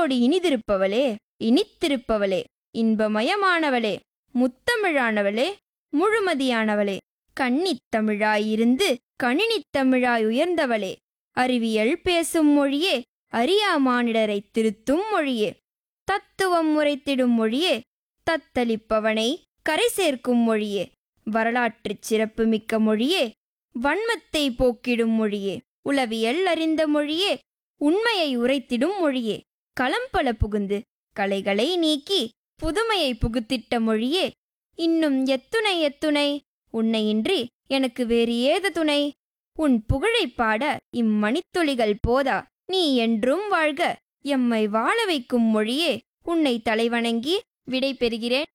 இசையோடு இனிதிருப்பவளே இனித்திருப்பவளே இன்பமயமானவளே முத்தமிழானவளே முழுமதியானவளே கன்னித் தமிழாயிருந்து கணினித் தமிழாய் உயர்ந்தவளே அறிவியல் பேசும் மொழியே அறியா மானிடரை திருத்தும் மொழியே தத்துவம் உரைத்திடும் மொழியே தத்தளிப்பவனை கரை சேர்க்கும் மொழியே வரலாற்றுச் சிறப்புமிக்க மொழியே வன்மத்தை போக்கிடும் மொழியே உளவியல் அறிந்த மொழியே உண்மையை உரைத்திடும் மொழியே களம்பல புகுந்து கலைகளை நீக்கி புதுமையை புகுத்திட்ட மொழியே இன்னும் எத்துணை எத்துணை உன்னையின்றி எனக்கு வேறு ஏது துணை உன் புகழைப் பாட இம்மணித்துளிகள் போதா நீ என்றும் வாழ்க எம்மை வாழ வைக்கும் மொழியே உன்னை தலைவணங்கி விடை பெறுகிறேன்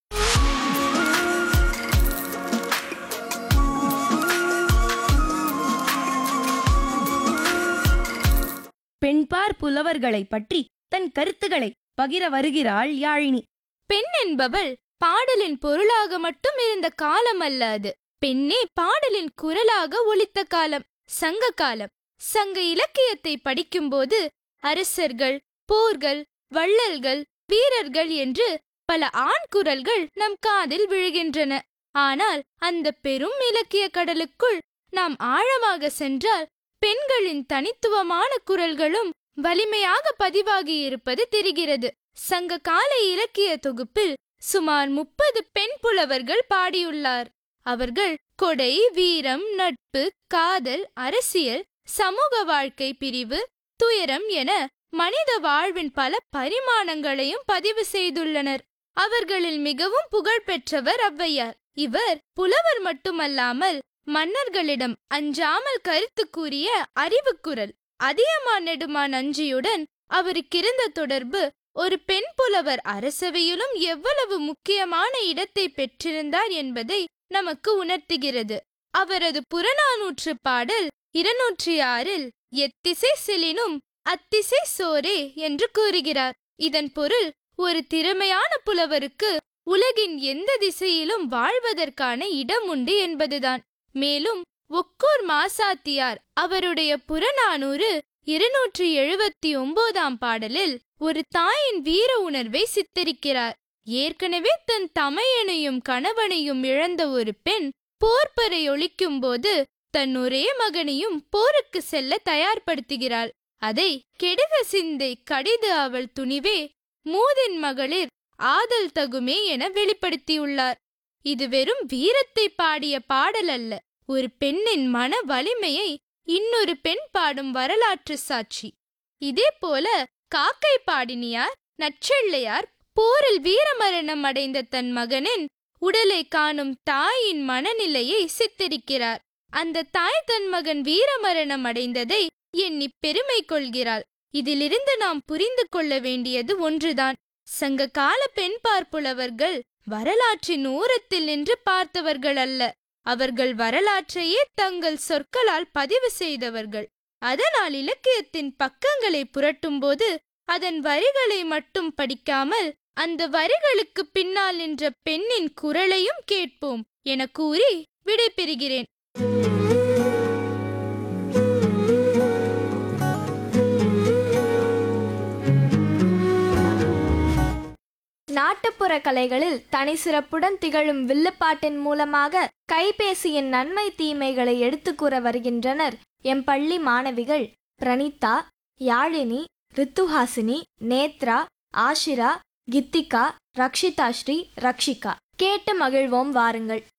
பெண்பார் புலவர்களை பற்றி தன் கருத்துக்களை பகிர வருகிறாள் யாழினி பெண் என்பவள் பாடலின் பொருளாக மட்டும் இருந்த காலம் அல்ல அது பெண்ணே பாடலின் குரலாக ஒலித்த காலம் சங்க காலம் சங்க இலக்கியத்தை படிக்கும்போது அரசர்கள் போர்கள் வள்ளல்கள் வீரர்கள் என்று பல ஆண் குரல்கள் நம் காதில் விழுகின்றன ஆனால் அந்த பெரும் இலக்கிய கடலுக்குள் நாம் ஆழமாக சென்றால் பெண்களின் தனித்துவமான குரல்களும் வலிமையாக பதிவாகி இருப்பது தெரிகிறது சங்க கால இலக்கிய தொகுப்பில் சுமார் முப்பது பெண் புலவர்கள் பாடியுள்ளார் அவர்கள் கொடை வீரம் நட்பு காதல் அரசியல் சமூக வாழ்க்கை பிரிவு துயரம் என மனித வாழ்வின் பல பரிமாணங்களையும் பதிவு செய்துள்ளனர் அவர்களில் மிகவும் புகழ்பெற்றவர் ஔவையார் இவர் புலவர் மட்டுமல்லாமல் மன்னர்களிடம் அஞ்சாமல் கருத்து கூறிய அறிவுக்குரல் அதியமா நெடுமா நஞ்சியுடன் அவருக்கிருந்த தொடர்பு ஒரு பெண் புலவர் அரசவையிலும் எவ்வளவு முக்கியமான இடத்தை பெற்றிருந்தார் என்பதை நமக்கு உணர்த்துகிறது அவரது புறநானூற்று பாடல் இருநூற்றி ஆறில் எத்திசை செலினும் அத்திசை சோரே என்று கூறுகிறார் இதன் பொருள் ஒரு திறமையான புலவருக்கு உலகின் எந்த திசையிலும் வாழ்வதற்கான இடம் உண்டு என்பதுதான் மேலும் ஒக்கூர் மாசாத்தியார் அவருடைய புறநானூறு இருநூற்றி எழுபத்தி ஒன்பதாம் பாடலில் ஒரு தாயின் வீர உணர்வை சித்தரிக்கிறார் ஏற்கனவே தன் தமையனையும் கணவனையும் இழந்த ஒரு பெண் போர்ப்பரை ஒழிக்கும் போது தன் ஒரே மகனையும் போருக்கு செல்ல தயார்படுத்துகிறாள் அதை கெடுக சிந்தை கடிது அவள் துணிவே மூதின் மகளிர் ஆதல் தகுமே என வெளிப்படுத்தியுள்ளார் இது வெறும் வீரத்தை பாடிய பாடல் அல்ல ஒரு பெண்ணின் மன வலிமையை இன்னொரு பெண் பாடும் வரலாற்று சாட்சி இதே போல காக்கை பாடினியார் நச்செள்ளையார் போரில் வீரமரணம் அடைந்த தன் மகனின் உடலை காணும் தாயின் மனநிலையை சித்தரிக்கிறார் அந்த தாய் தன் மகன் வீரமரணம் அடைந்ததை எண்ணி பெருமை கொள்கிறாள் இதிலிருந்து நாம் புரிந்து கொள்ள வேண்டியது ஒன்றுதான் சங்க கால பெண் பார்ப்புலவர்கள் வரலாற்றின் ஓரத்தில் நின்று பார்த்தவர்கள் அல்ல அவர்கள் வரலாற்றையே தங்கள் சொற்களால் பதிவு செய்தவர்கள் அதனால் இலக்கியத்தின் பக்கங்களை புரட்டும்போது அதன் வரிகளை மட்டும் படிக்காமல் அந்த வரிகளுக்கு பின்னால் நின்ற பெண்ணின் குரலையும் கேட்போம் என கூறி விடை பெறுகிறேன் நாட்டுப்புற கலைகளில் தனி சிறப்புடன் திகழும் வில்லுப்பாட்டின் மூலமாக கைபேசியின் நன்மை தீமைகளை எடுத்து கூற வருகின்றனர் எம் பள்ளி மாணவிகள் பிரணீதா யாழினி ரித்துஹாசினி நேத்ரா ஆஷிரா கித்திகா ரக்ஷிதாஸ்ரீ ரக்ஷிகா கேட்டு மகிழ்வோம் வாருங்கள்